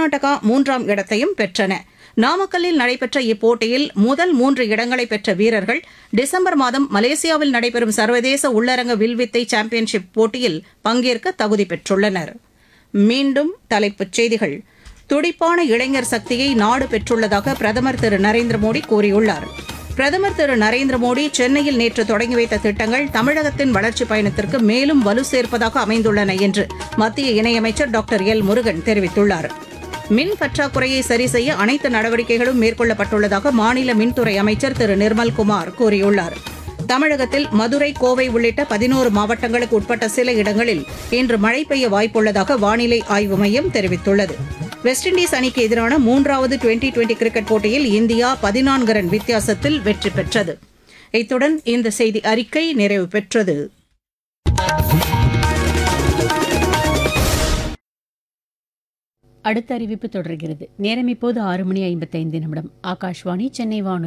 கர்நாடகா மூன்றாம் இடத்தையும் பெற்றன நாமக்கல்லில் நடைபெற்ற இப்போட்டியில் முதல் மூன்று இடங்களை பெற்ற வீரர்கள் டிசம்பர் மாதம் மலேசியாவில் நடைபெறும் சர்வதேச உள்ளரங்க வில்வித்தை சாம்பியன்ஷிப் போட்டியில் பங்கேற்க தகுதி பெற்றுள்ளனர் மீண்டும் தலைப்புச் செய்திகள் துடிப்பான இளைஞர் சக்தியை நாடு பெற்றுள்ளதாக பிரதமர் திரு நரேந்திர மோடி கூறியுள்ளார் பிரதமர் திரு நரேந்திர மோடி சென்னையில் நேற்று தொடங்கி வைத்த திட்டங்கள் தமிழகத்தின் வளர்ச்சிப் பயணத்திற்கு மேலும் வலு சேர்ப்பதாக அமைந்துள்ளன என்று மத்திய இணையமைச்சர் டாக்டர் எல் முருகன் தெரிவித்துள்ளார் மின் பற்றாக்குறையை சரி செய்ய அனைத்து நடவடிக்கைகளும் மேற்கொள்ளப்பட்டுள்ளதாக மாநில மின்துறை அமைச்சர் திரு நிர்மல்குமார் கூறியுள்ளார் தமிழகத்தில் மதுரை கோவை உள்ளிட்ட பதினோரு மாவட்டங்களுக்கு உட்பட்ட சில இடங்களில் இன்று மழை பெய்ய வாய்ப்புள்ளதாக வானிலை ஆய்வு மையம் தெரிவித்துள்ளது வெஸ்ட் இண்டீஸ் அணிக்கு எதிரான மூன்றாவது டுவெண்டி டுவெண்டி கிரிக்கெட் போட்டியில் இந்தியா பதினான்கு ரன் வித்தியாசத்தில் வெற்றி பெற்றது இத்துடன் இந்த செய்தி அறிக்கை நிறைவு பெற்றது அடுத்த அறிவிப்பு தொடர்கிறது நேரம் இப்போது ஆறு மணி ஐம்பத்தைந்து நிமிடம் ஆகாஷ்வாணி சென்னை வானொலி